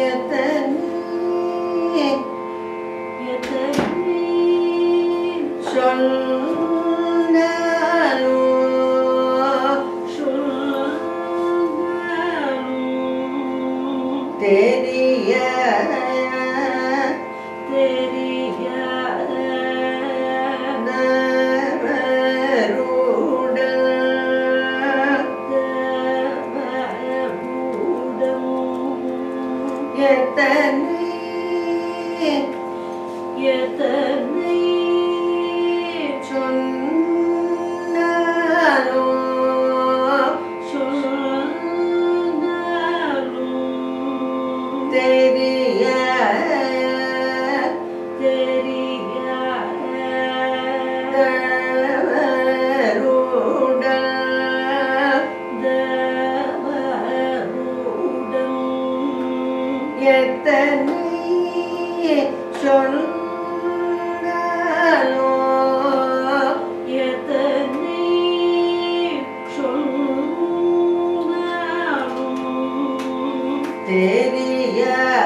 எத்தனை எத்தனை சொன்னாலும் சொன்னாலும் தெரிய தெரியாத எத்தனை எத்தனை சொன்னாலும் சொன்னாலும் தெரிய தெரியாத எத்தனை சொன்னாலும் தெரிய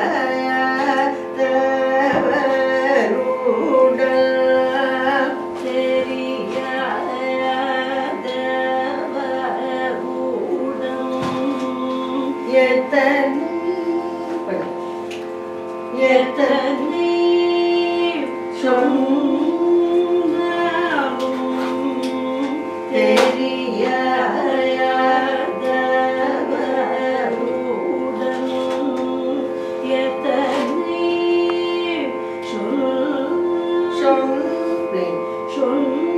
எத்தனை எத்தனை சொல்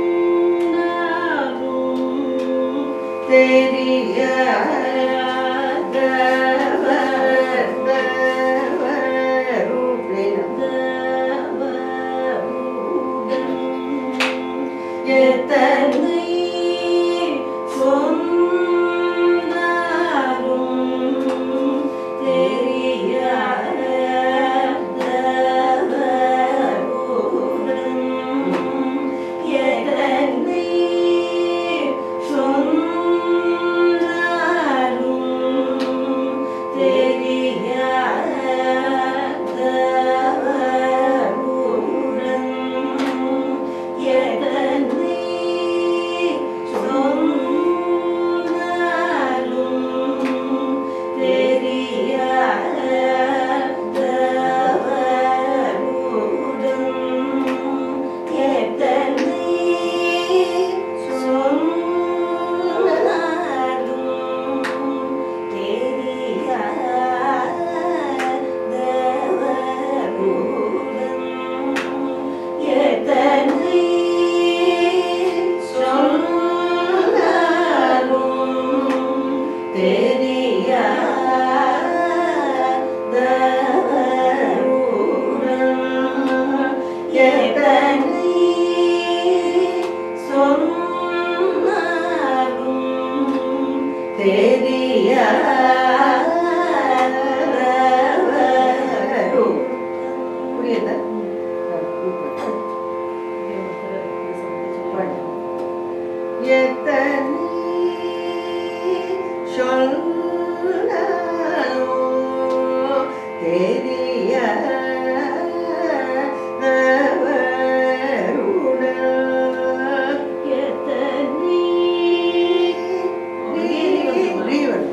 தெரிய எத்தனை புரியுதா எத்தனை சொன்னாலும் தெரியாதவருடன் ரீவன்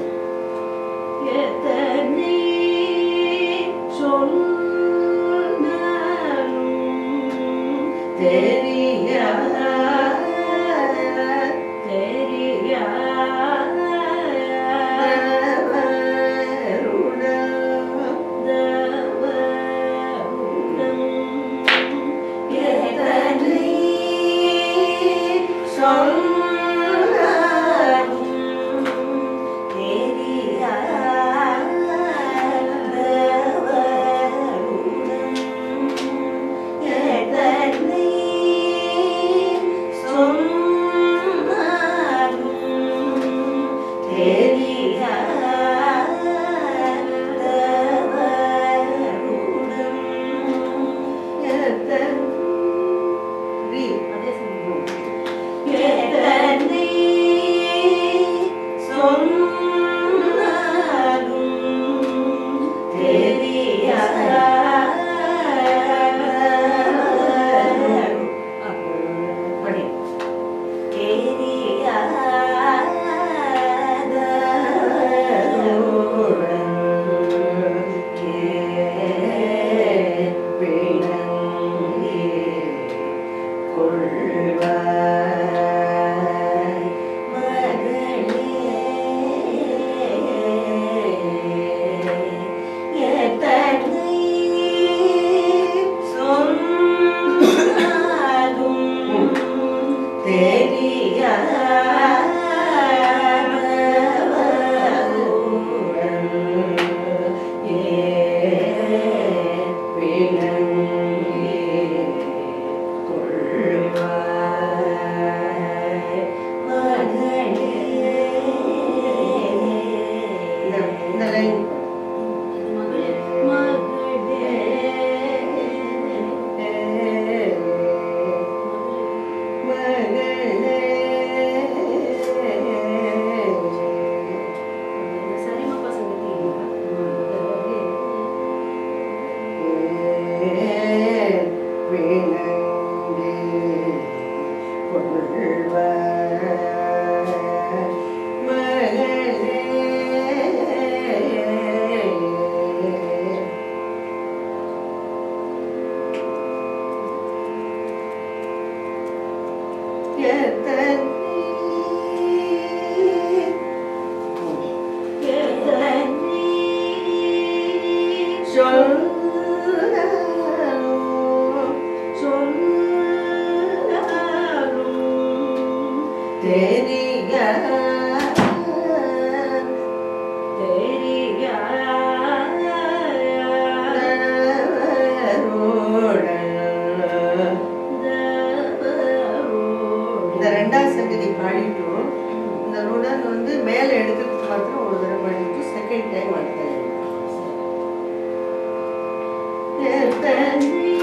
Yeah. மட்டும் எத்தனை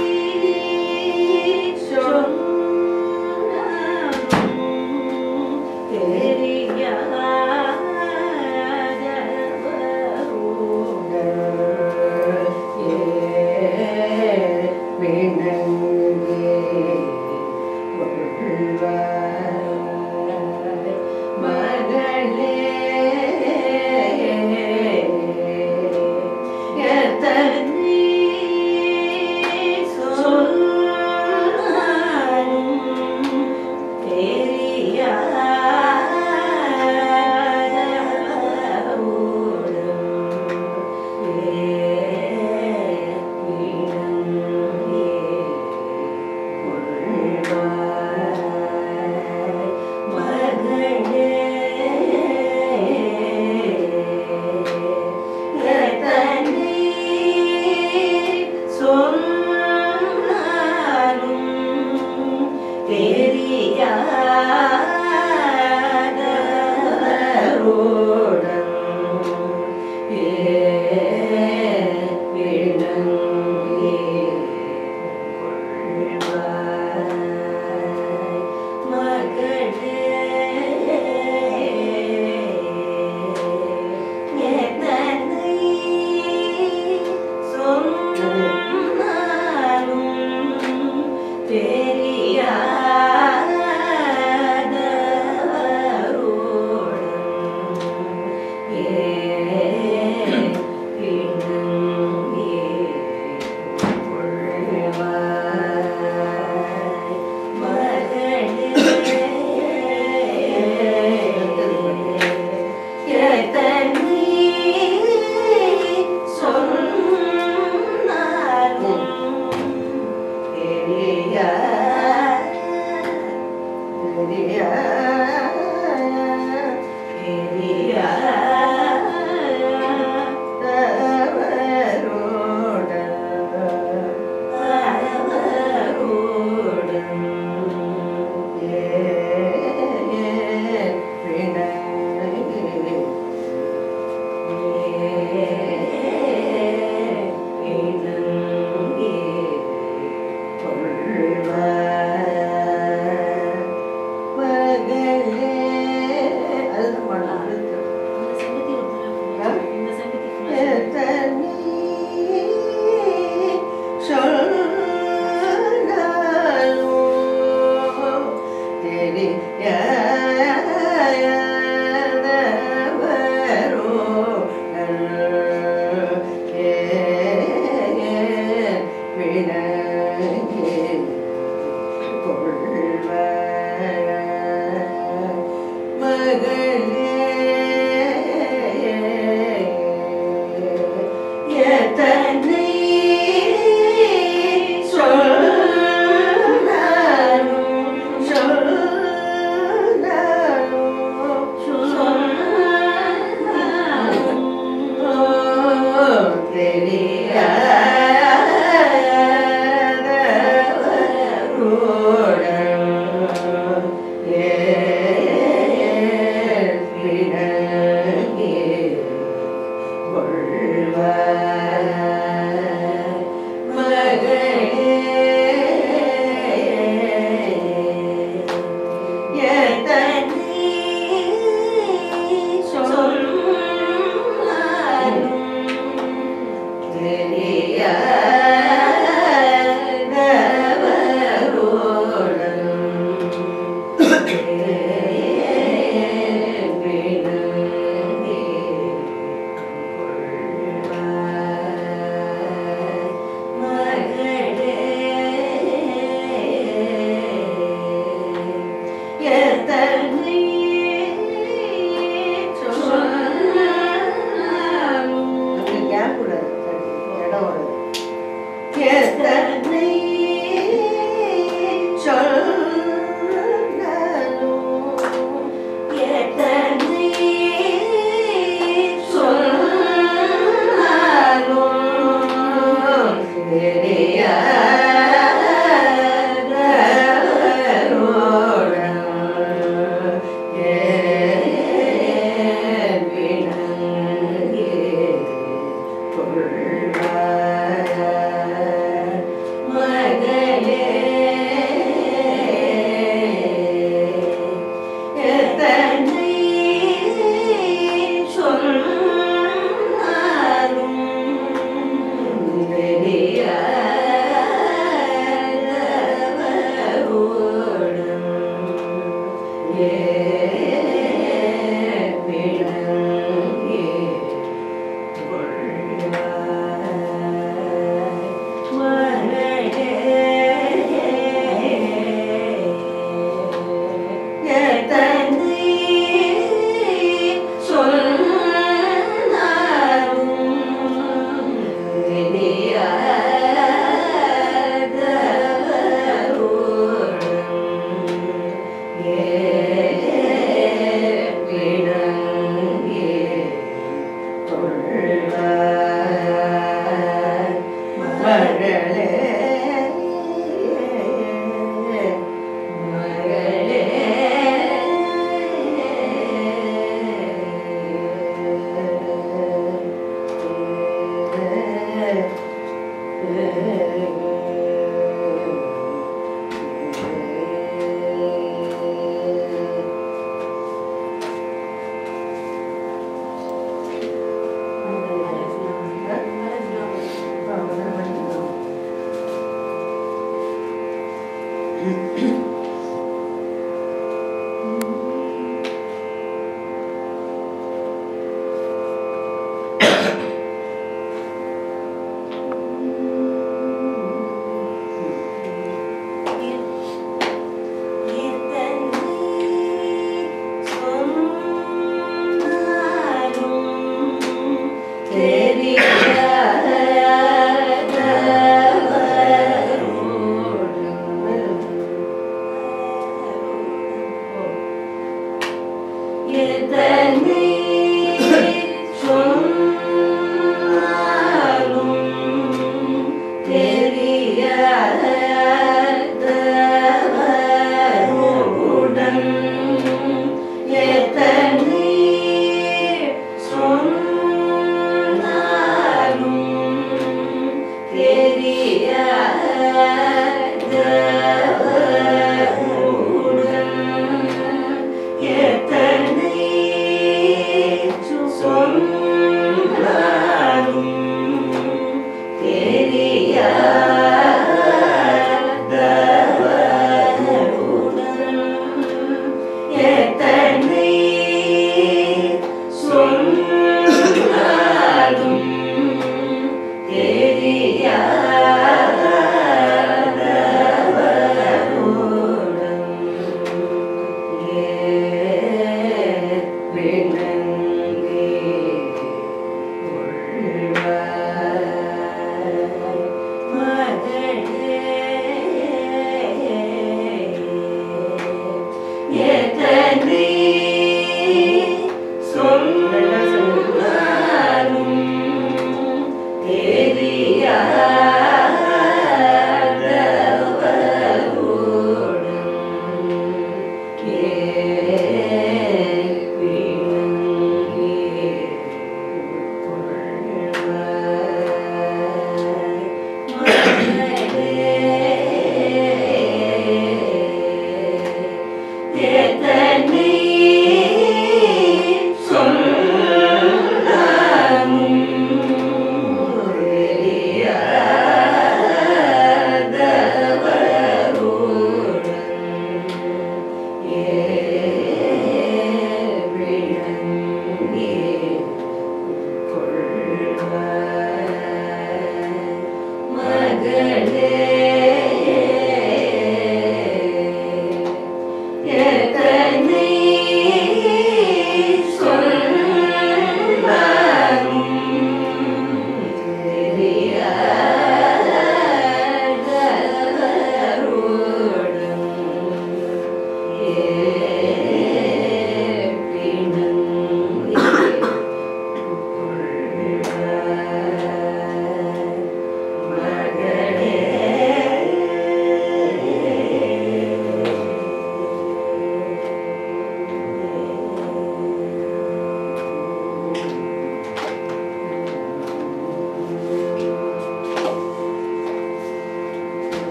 சொன்னாலும் எத்தனை சொன்னாலும்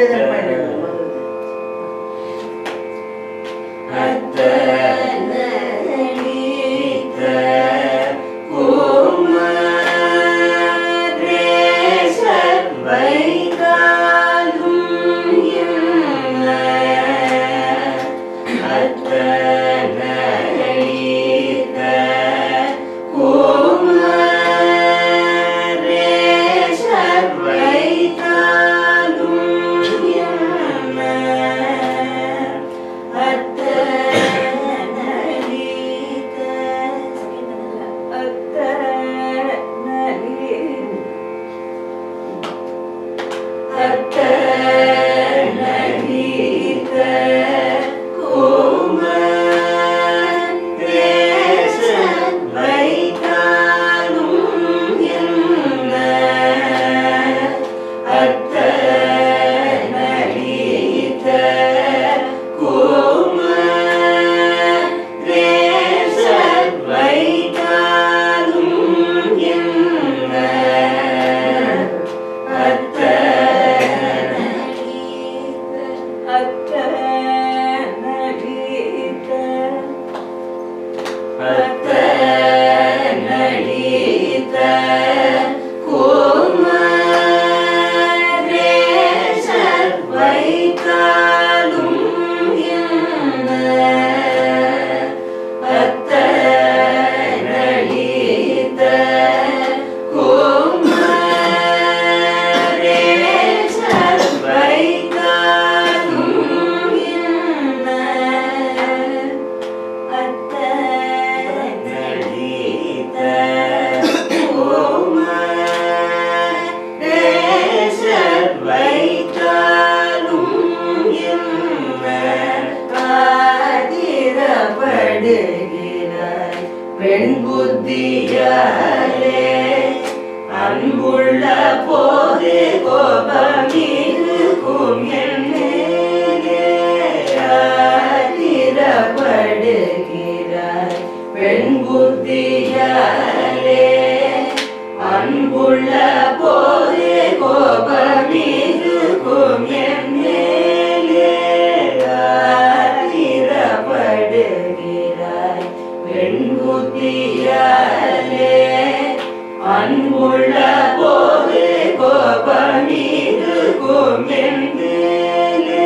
எழுதல் பயணம் காதிரப்படுகிறாய் பெண் புத்தியாலே அன்புள்ள போது கோபமிருக்கும் என் மேலே ஆதிரப்படுகிறாய் பெண் புத்தியாலே அன்புள்ள போது கோபமிருக்கும் என் மேலே ஆதிரப்படுகிறாய் பெண் புத்தியாலே அன்புள்ள போது கோபமிருக்கும் என் மேலே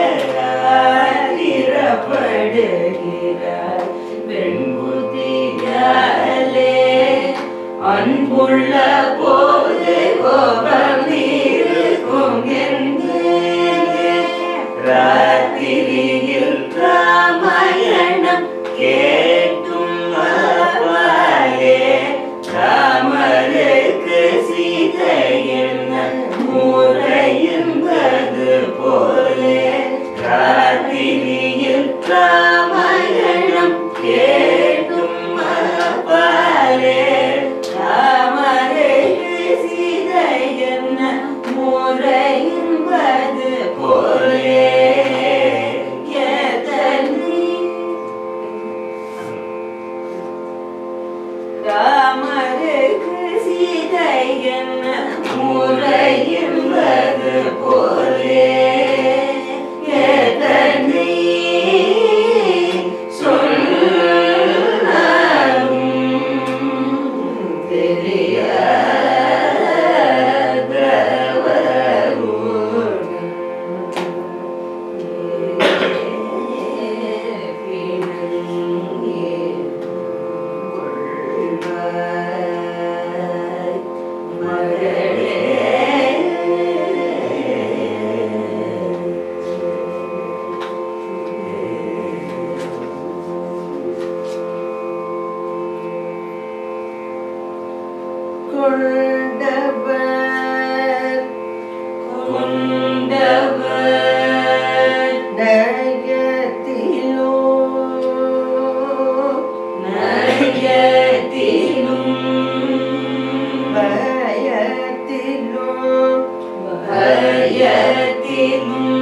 ஆதிரப்படுகிறாய் பெண் புத்தியாலே அன்புள்ள போது கோபமிருக்கும் என் மேலே ராத்திரியில் ராமாயணம் கேட்டும் அப்பாலே ராமருக்கு சீதை என்ன முறை என்பது போலே ராத்திரியில் ராமாயணம் கேட்டும் அப்பாலே ராமருக்கு சீதை என்ன முறை என்பது போலே எதனை ராமருக்கு சீதை என்ன முறை என்பது போலே எதனை சொன்னாலும் கொண்டவர் கொண்டவர் நயத்திலோ நயத்திலும் பயத்திலோ பயத்திலும்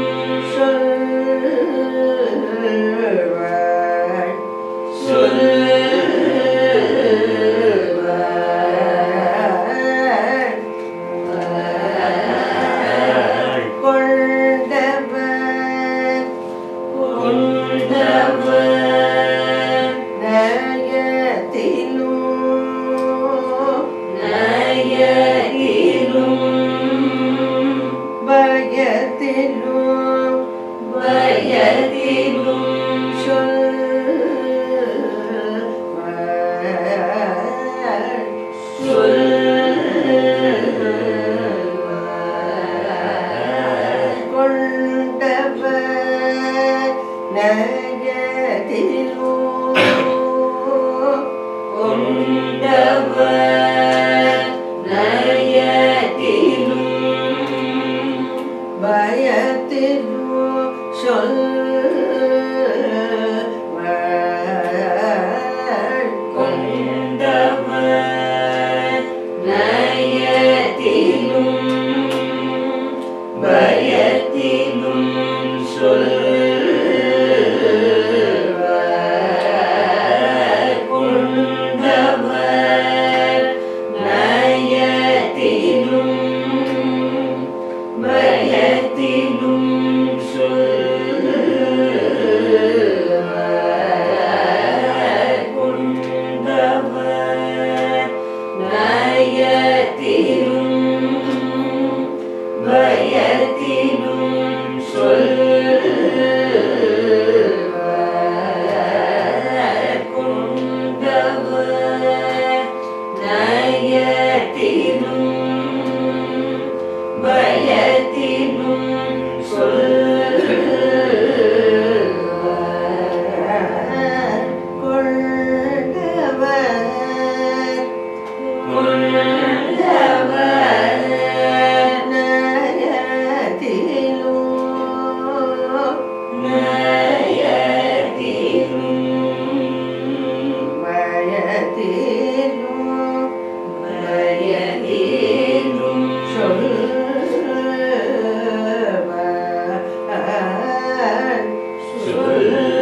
சொல்வாள் சொல்வாள் பயத்திலோ சொல்வள் கொண்டவர் நயத்திலும் பயத்திலும் சொல்வர் கொண்டவர் நயத்திலும் பயத்திலும் சொல்வர் கொண்டவர் நயத்திலும் பயத்திலும் சொல்வர் கொண்டவர் நயத்திலும் பயத்திலும் சொல்வர் கொண்டவர் கொண்டவர் நயத்திலோ நயத்திலும் பயத்திலோ பயத்திலும் சொல்வள்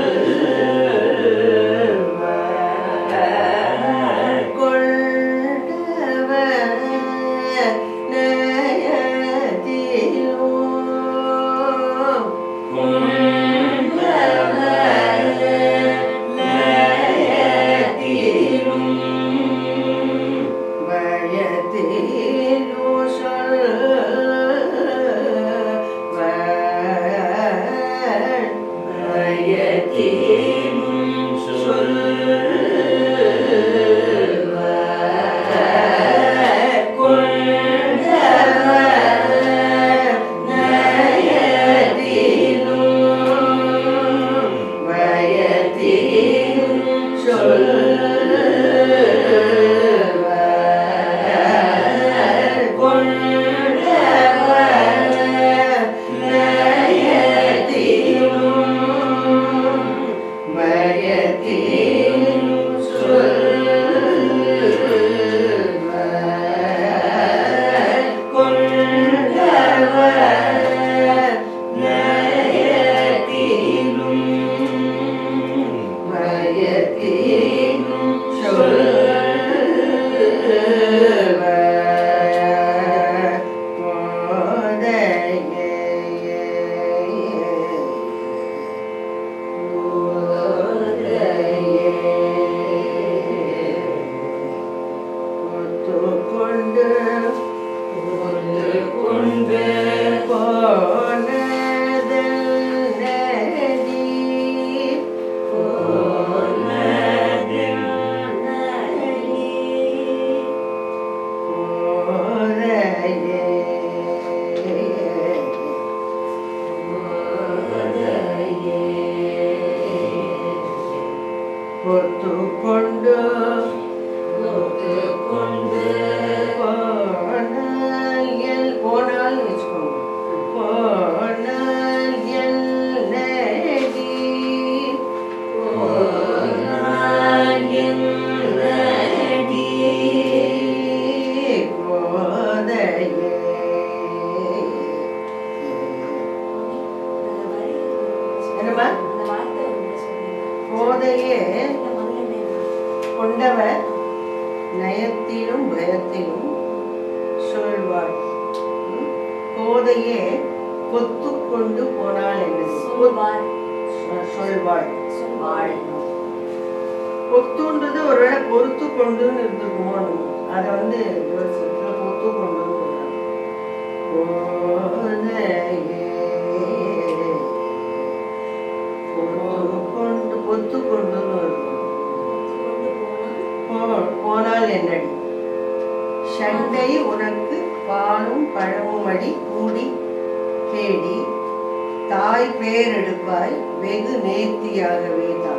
சொல்வர் கொண்டவர் நயத்திலோ பயத்திலோ சொல்வள் கொண்டு கொண்டு கொண்டு கொண்டு போனால் எல் போனால் வச்சுக்கோங்க போனால் எல் நடி கோதையே என்னம்மா கோதையே கொண்டவர் நயத்திலும் பயத்திலும் சொல்வாள் ம்? கோதையே கொத்து கொண்டு போனாள் என்னது சொ- சொல்வாள் பொத்துன்றது ஒருவேளை பொறுத்து கொண்டுன்னு இருந்துக்குமோ என்னமோ. அதை வந்து யோசிச்சுல பொத்து கொண்டுன்னு சொல்றாங்க. கோதையே பொத்து கொண்டு பொத்து கொண்டுன்னு இருக்கும் போ- போனால் என்னடி சண்டை உனக்கு பாலும் பழமும் அடி கூடி தேடி தாய் பேர் எடுப்பாய் வெகு நேர்த்தியாகவே தான்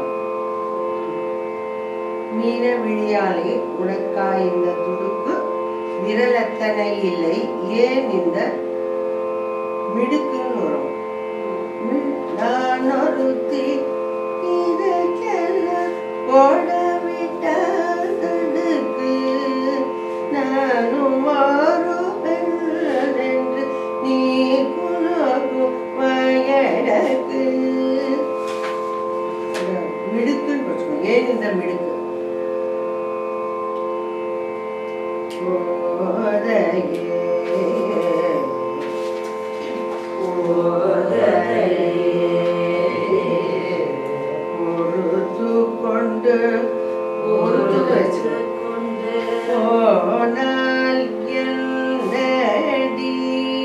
மீன விழியாலே உனக்காய் இந்த துடுக்கு விரலத்தனை இல்லை ஏன் இந்த மிடுக்குன்னு வரும் ஓடவிட்டால் தடுக்கு நானும் வருவேன் என்று நீ குலகும் வயடக்கு மிடுக்குன்னு வச்சுக்கோங்க ஏன் இந்த மிடுக்கு பொறுத்து கொண்டு பொறுத்து வச்சு போனால் என்னடி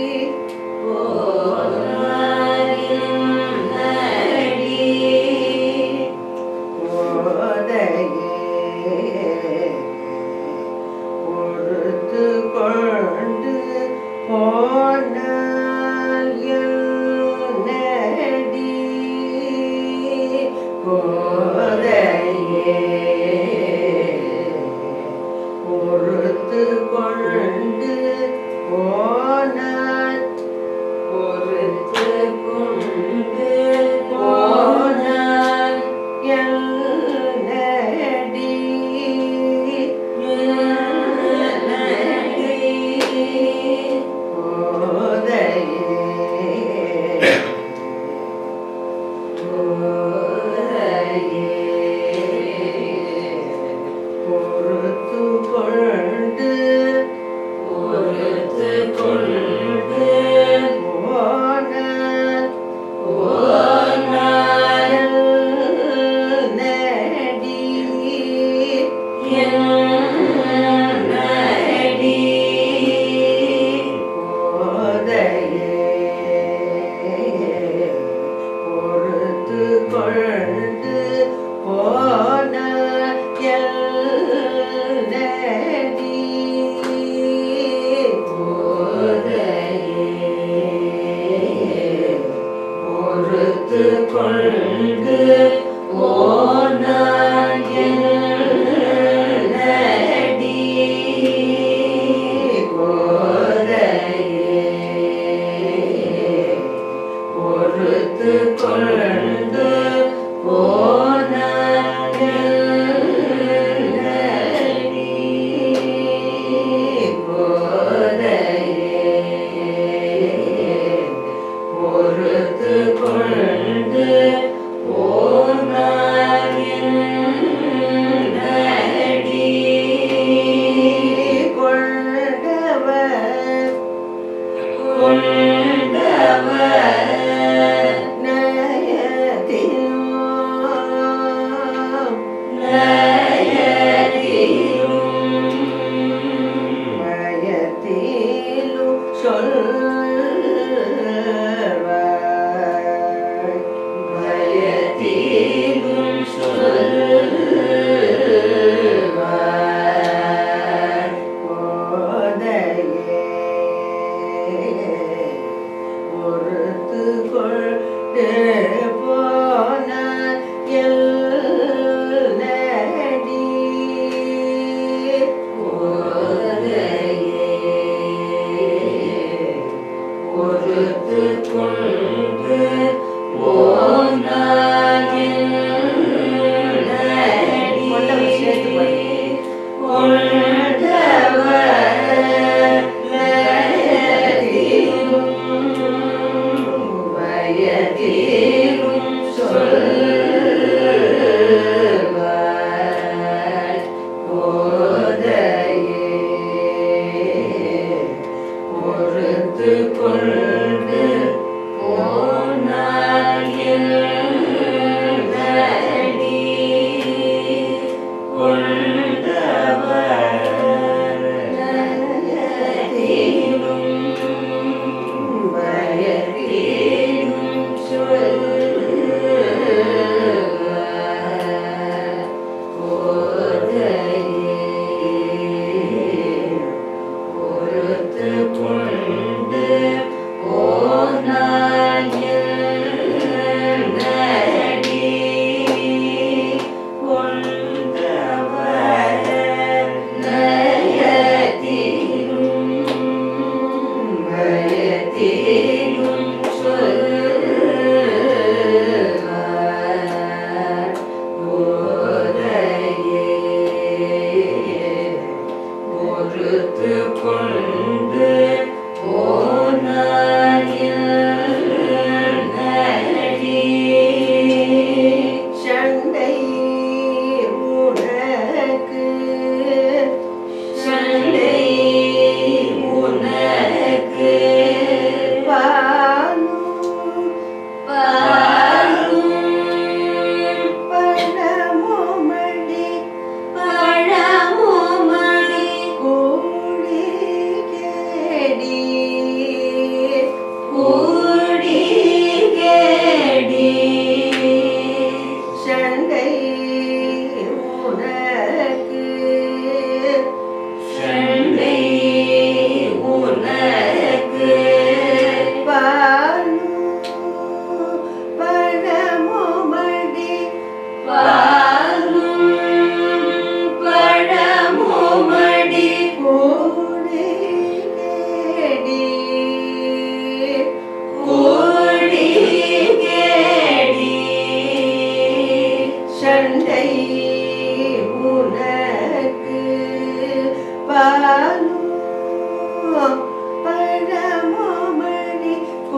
போதையே பொறுத்து கொண்டு போனால் என்னடி போதையே பொறுத்து கொண்டு போனால் பொறுத்து கொண்டு போனால் என்னடி போதையே பொறுத்து கொண்டு போனால் நடி போதையே பொறுத்து கொண்டு போன நடி பொறுத்து கொண்டு போன நடி பொறுத்து கொண்டு போன பொறுத்து கொண்டு போன கொண்டவர் பொறுத்து கொண்டு போன நடி பொறுத்து கொண்டு போன பொறுத்து கொண்டு போனால் நடி பொறுத்து கொண்டு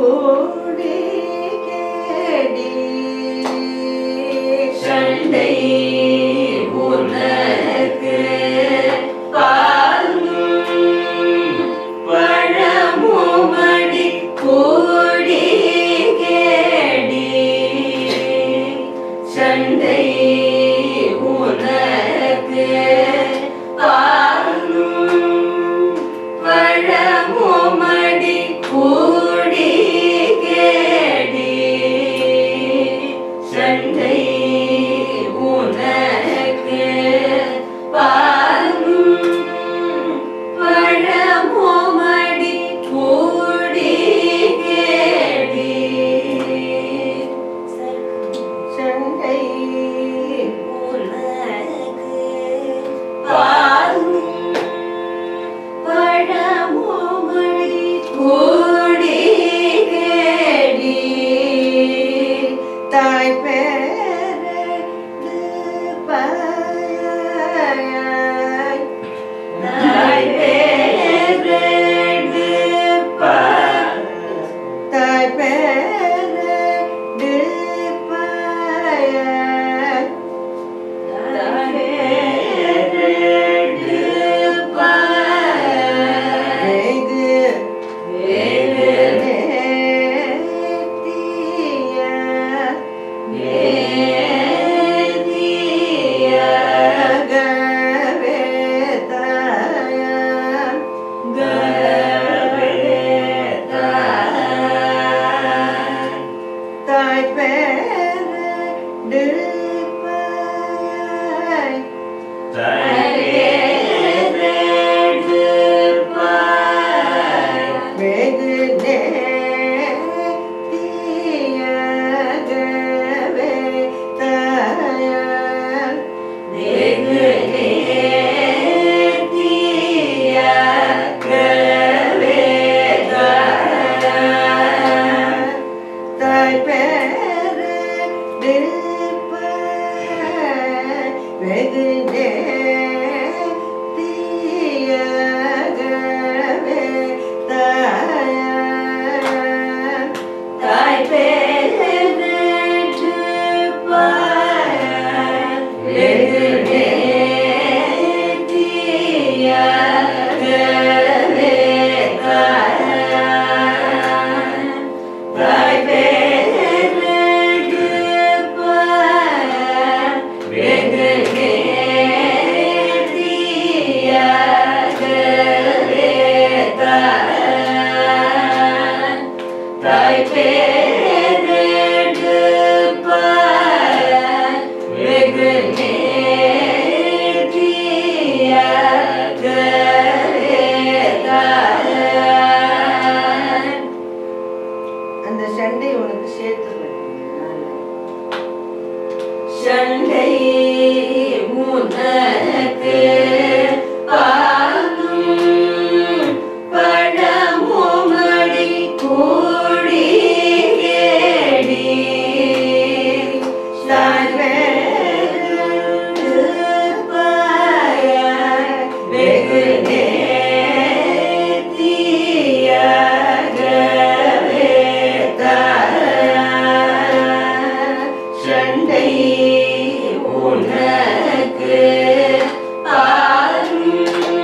கூடி கேடி சண்டை உனக்கு பாலும் பழமுமடி கூடி கேடி சண்டை உனக்கு பாலும் பழமுமடி கூடி கேடி சண்டை உனக்கு பாலும் பழமுமடி கூடி கேடி சண்டை உனக்கு பாலும் பழமுமடி கூடி கேடி தாய் பேரது பாயாய் தாய் பேரடு பா தாய் பேரது பாயாய் வெகு நேர்த்திய அகவே தாயாய் தாய் பேரது பாயாய் வெகு நேர்த்தியகவே தாயாய் தாய் பேரது பாயாய் வெகு நேர்த்தியகவே தாயாய் தாய் பேரது வெகு நேர்த்தியாகவே தாய் பேரது வெகு நேர்த்தியாகவே தாய் பேரடு வெகு நேர்த்தியாகவே அந்த சண்டை உனக்கு சேர்த்து சண்டை உனக்கு பாலும் பழமுமடி கூடி கேடி வெகு நேர்த்தியாகவே சண்டை உனக்கு பாலும்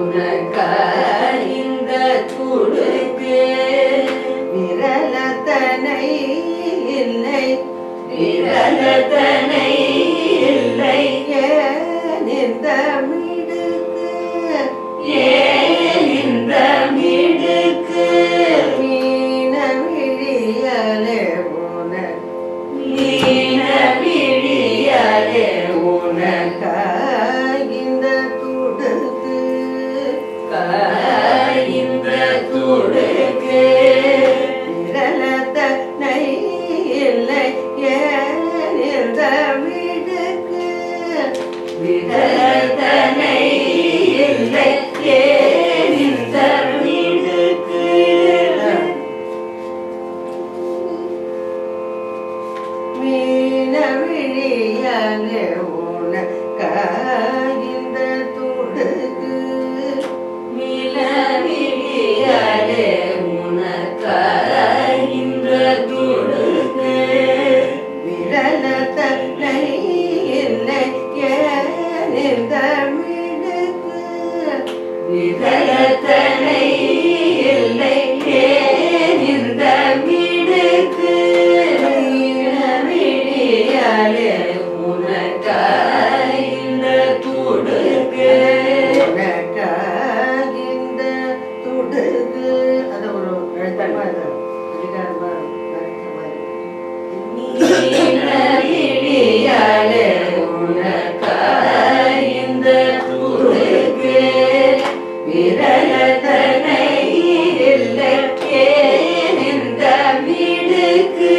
உனக்கறிந்த துடுக்கு விரலத்தனை இல்லை விரலதனை இல்லை ஏனிந்த மிடுக்கு ஏன் இந்த மிடுக்கு மீன விழியலே உனக்கு நீன விழியாலே உனக்க இந்த துடுக்கு இந்த துடுக்கு விரலத்தனை இல்லை ஏனிந்த மிடுக்கு விரதனை இல்லை ஏன் இந்த மிடுக்கு மீன விழியலே உனக்கு இந்த துடுக்கு மிளவிழியாலே உனக்க இந்த துடுக்கு விரலத்தனை இல்லை ஏனிந்த மிடுக்கு விரதனை இல்லை ஏன் இந்த மிடுக்கு மிளவிழியாலே உனக்க இந்த துடுக்கு உனக்காகிந்த துடுக்கு அது ஒரு எழுத்தமா இது அதிகாரமா அர்த்தமா மிளவிழியாலே உனக்க இந்த துடுக்கு விரலதனை இல்லை ஏன் இந்த மிடுக்கு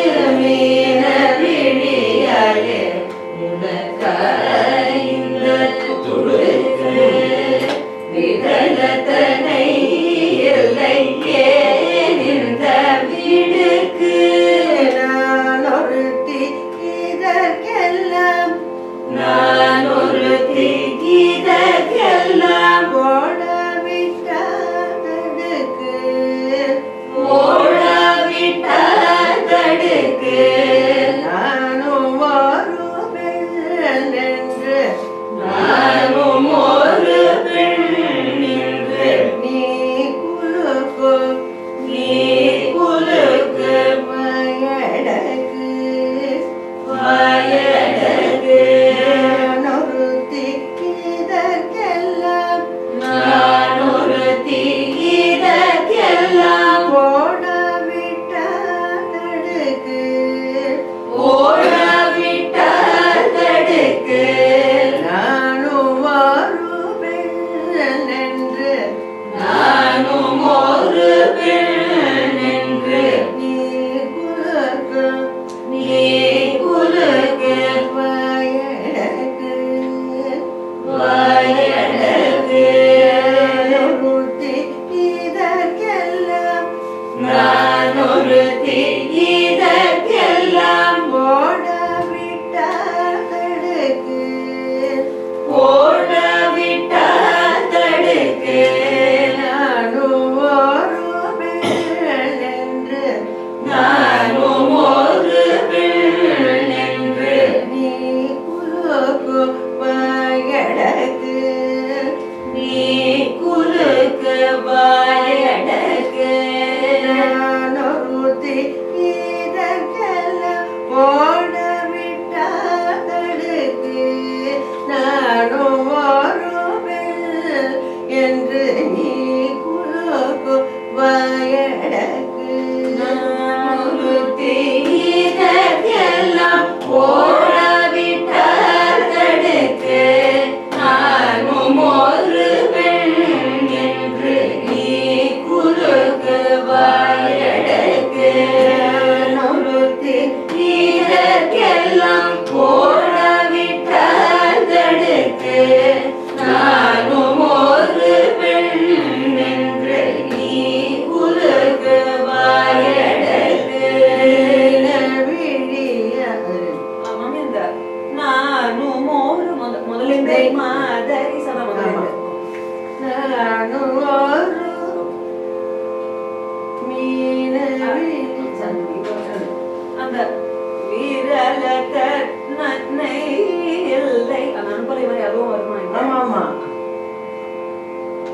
மீனவிழியாலே உனக்க இந்த துடுக்கு விரலதனை இல்லை ஏன் இந்த மிடுக்கு நான் ஒருத்தி இதற்கெல்லாம் நான் ஒரு தீகிதற்கெல்லாம் போட விட்டதற்கு ஓடவிட்ட தடுக்கு நானும் ஒரு பெண் என்று நானும் ஒரு பெண் என்று நீ குலுக்கு நீ குலுக்கு வயடக்கு வாயடக்கு நான் ஒருத்தி இதற்கெல்லாம் நான் ஒரு தீகிதற்கெல்லாம் போட விட்டதற்கு ஓடவிட்ட தடுக்கு நானும் ஒரு பெண் என்று நானும் ஒரு பெண் என்று நீ குலுக்கு நீ குலுக்கு வயடக்கு வாயடக்கு ஒருத்தி இதற்கெல்லாம் நான் ஒரு தீகிதற்கெல்லாம் போட விட்டதற்கு ஓடவிட்ட தடுக்கு நானும் ஒரு பெண் என்று நானும் ஒரு பெண் என்று நீ குலுக்கு வயடக்கு நீ குலுக்கு வாயடக்கு நான் ஒருத்தி இதற்கெல்லாம் போட விட்டதற்கு நானும் ஒரு பெண் என்று நீ குலுக்கு வயடக்கு ஒரு தீதற்கெல்லாம் ஓடவிட்ட தடுக்கு நானும் ஒரு பெண் என்று நீ குலுக்கு வாயடக்கு ஒருத்தி இதற்கெல்லாம் ஓடவிட்ட தடுக்கு நானும் ஒரு பெண் என்று நீ குலுக்கு வாயடக்கு ஆமாம் இந்த நானும் ஒரு ಮೊದ- ಮೊದಲಿಂದ ಮಾದರಿ ಸಮ ಮೊದಲಿಂದ நானும் ஒரு மீனவி அந்த விரல தன்னை இல்லை அந்த அனுப்பலை மாதிரி அதுவும் வருமா இங்க? ஆமா ஆமா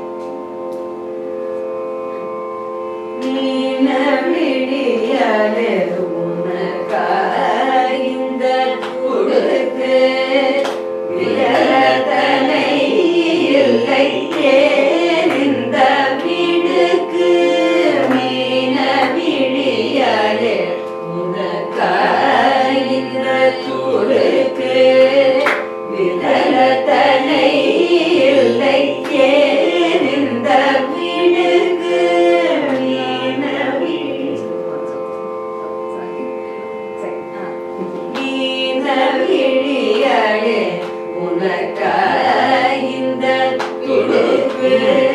விழியாலே உனக்காய் இந்த கொடுக்கு விரதனை இல்லை ஏன் இந்த வீடுக்கு மீன விழியாலே உனக்காய் இந்த கொடுக்கு விரதனை இல்லை ஏன் இந்த வீடுக்கு மீன விழி நீன விழியாளே உனக்காய் இந்த துடுப்பு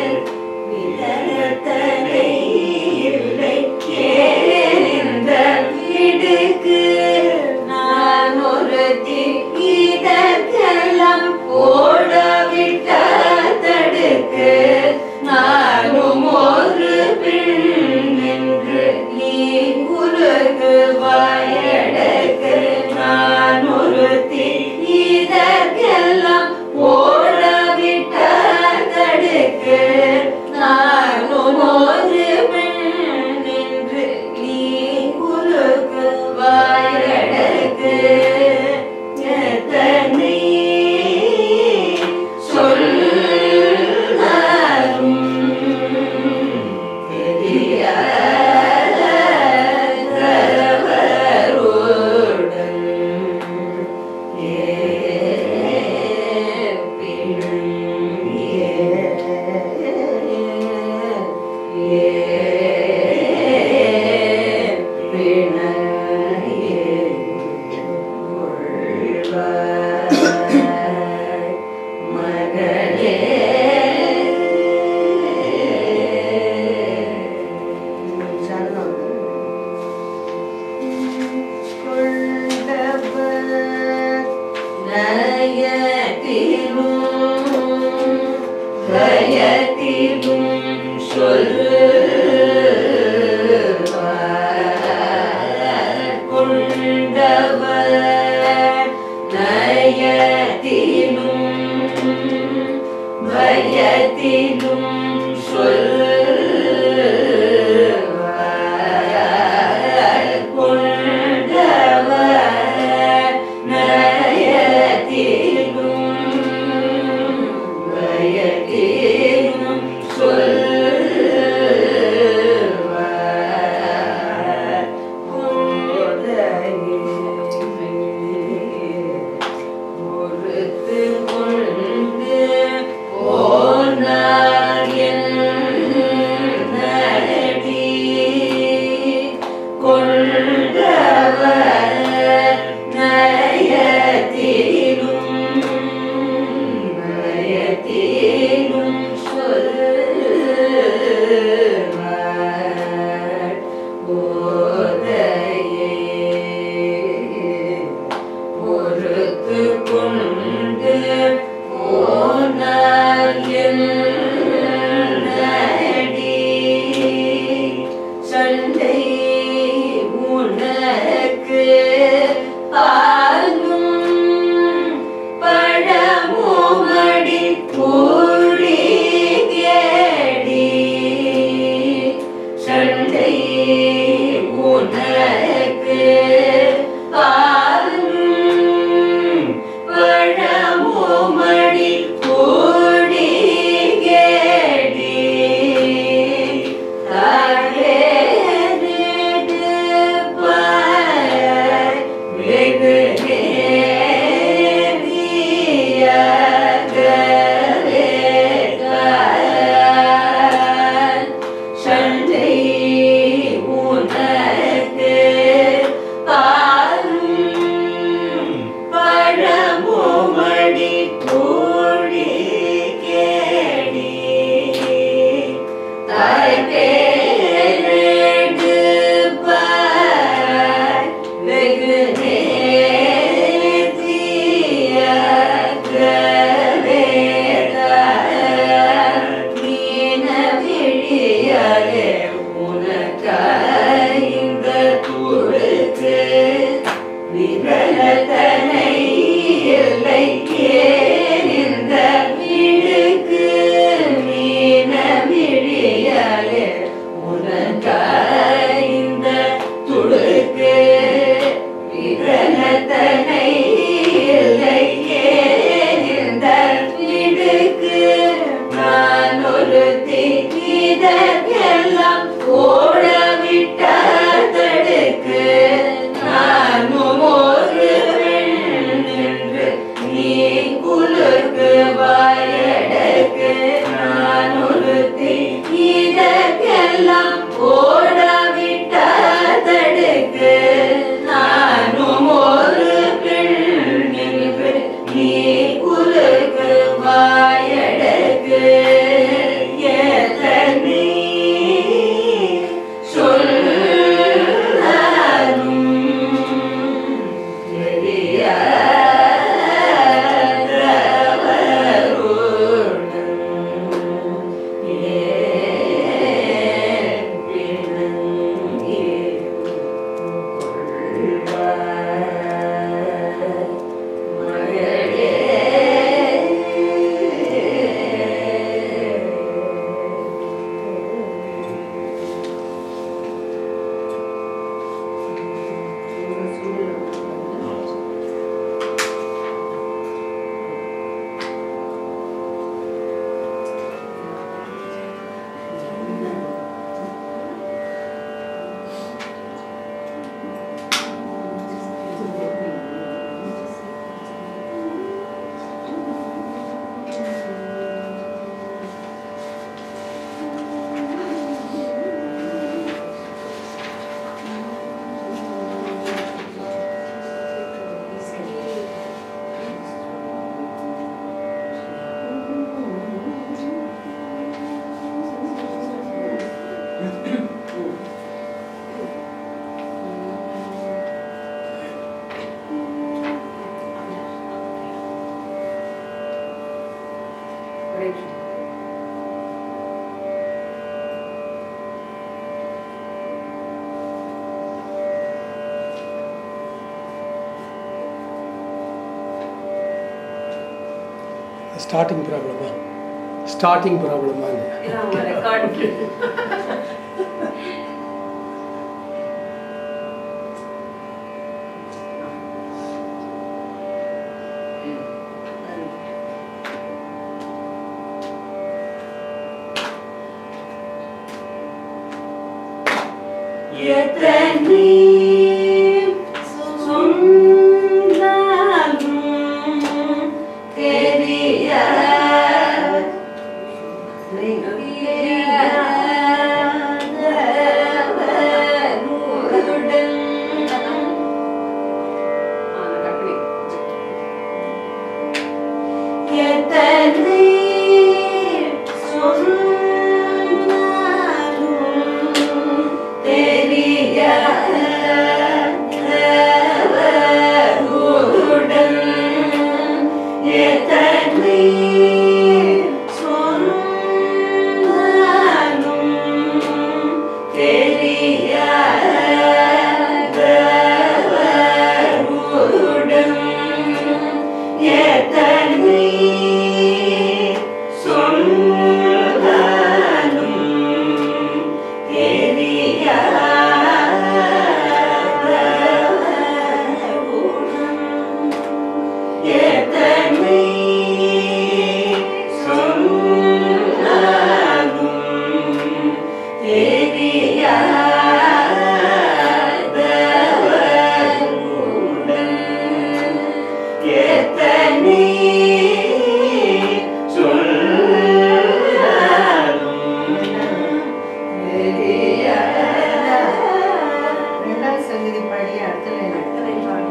விதத்தனை இல்லை ஏன் இந்த வீடுக்கு நான் ஒரு இதற்கெல்லாம் ஓட விட்ட தடுக்கு நானும் ஒரு பெண் என்று நீ உலகு வாயடக்கு நான் ஒரு இதற்கெல்லாம் ஓட விட்ட தடுக்கு நானும் ஒரு பெண் என்று நீ உலகு வாயடக்கு எத்தனை சொல்லாரும் தெரியாதவருடன் மகளே சரணம் கொண்டவர் நயத்திலும் பயத்திலும் சொல்லுவார் கொண்டவர் நயத்திலும் பயத்திலும் சொல்லுவார் கொண்டவர் நயத்திலும் பயத்திலும் சொல்லுவார் பொறுத்து கொண்டு போனார் ஸ்டார்டிங் ப்ராப்ளமா ஸ்டார்டிங் ப்ராப்ளமா இதான் அவங்க ரெக்கார்ட் எத்தனை சொன்னாலும் தெரியாத எத்தனை சொன்னாலும் தெரியாதவருடன் எத்தனை சொன்னாலும் தெரியாதவருடன் எத்தனை சொன்னாலும் தெரியாதவருடன் எத்தனை சொன்னாலும் தெரியாதவருடன் எத்தனை சொன்னாலும் ரெண்டாவது சங்கதி படி அடுத்த லைன்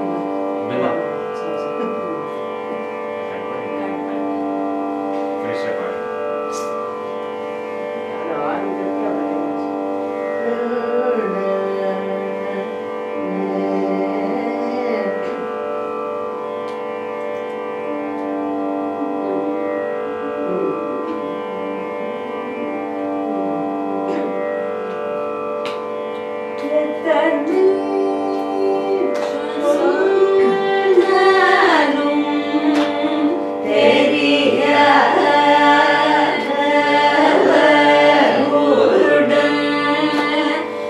தெரியாதவருடன்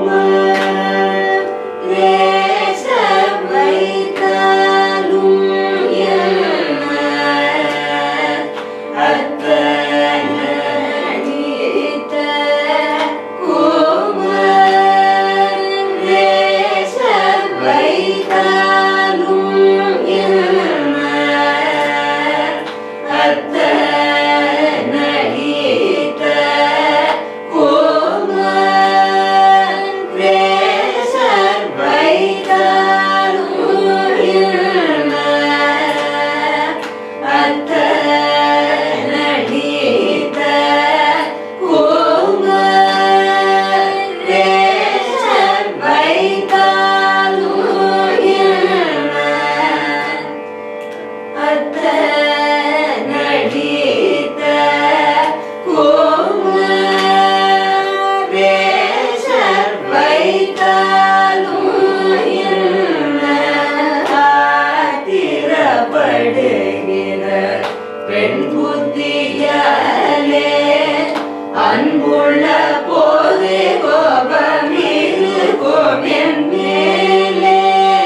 படுகிற பெண் புத்தியாலே அன்புள்ள போது கோபம் இருக்கும் என் மேலே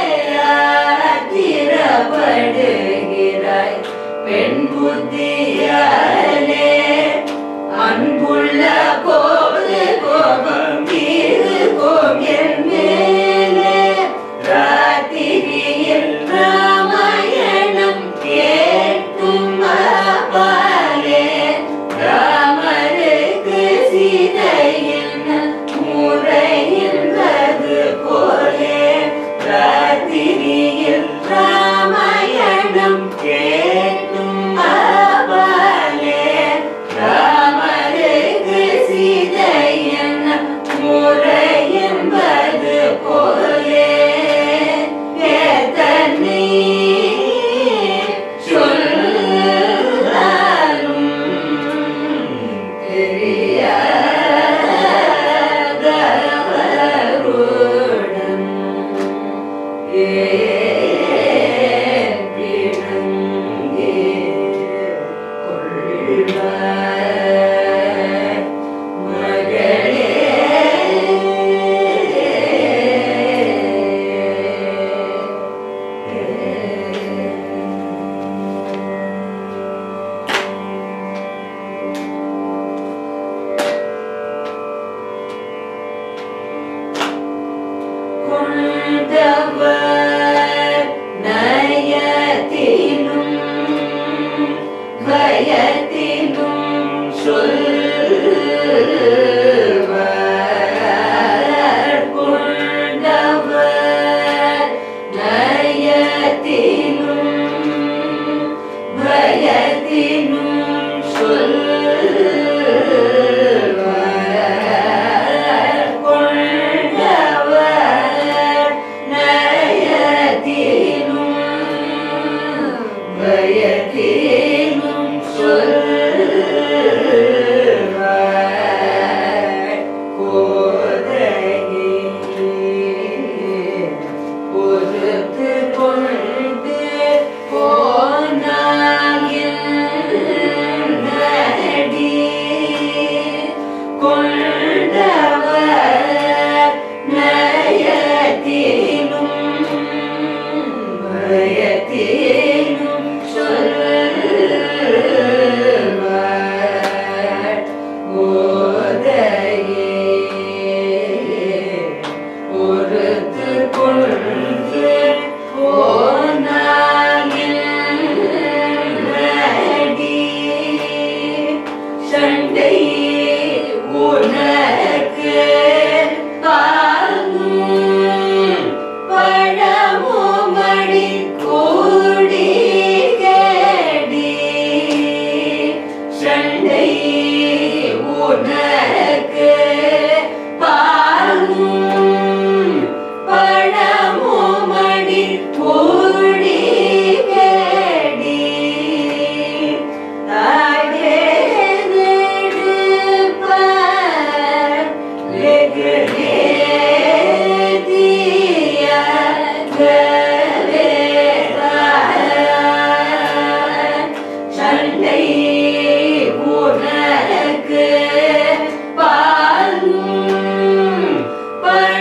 ஆத்திரப்படுகிறாய் பெண் புத்தியாலே அன்புள்ள போது கோபம் இருக்கும் என் மேலே ராத்திரியில் ராமாயணம் கேட்டும் அப்பாலே ராமருக்கு சீதையின் முறையின்றது போலே ராத்திரியில் ராமாயணம் கேட்டும் அப்பாலே ராமருக்கு சீதையின் முறையின்பது போலே எத்தனை சொல்லாலும் தெரியாதவருடன் ஏற்பிணங்கே கொள்வார் மகளே கொண்டவர் நயத்தினும் பயத்தினும் சொல்வர் கொண்டவர் நயத்தினும் பயத்தினும் சொல்வர் கொண்டவர் நயத்தினும் பயத்தினும் சொல்வர் கோதையே பொறுத்து கொண்டு போனாடி கொண்டவர் நயத்தினும் பயத்தினும் சொல்வர் கோதையே பொறுத்து கொண்டு போனாடி சண்டை உனக்கு பாலும் பழமுமணி கூடி கேடி சண்டை உனக்கு பாலும் பழமுமணி கூடி கேடி தாயே நெடுப்பார் வெகுளே தீயா சண்டை உனக்கு பாலும் பழ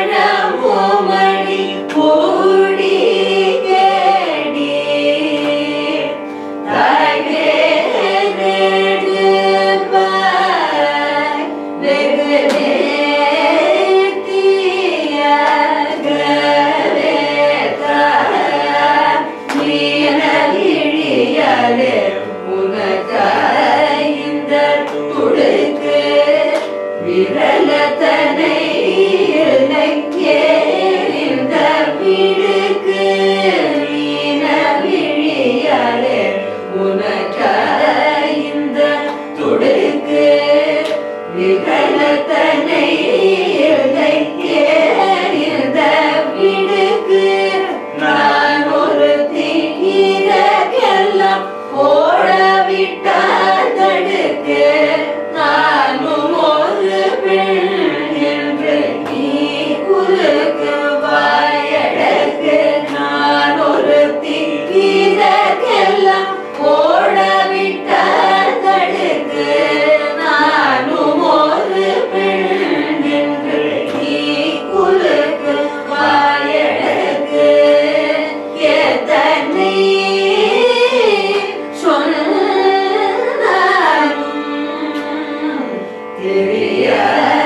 தெரியாது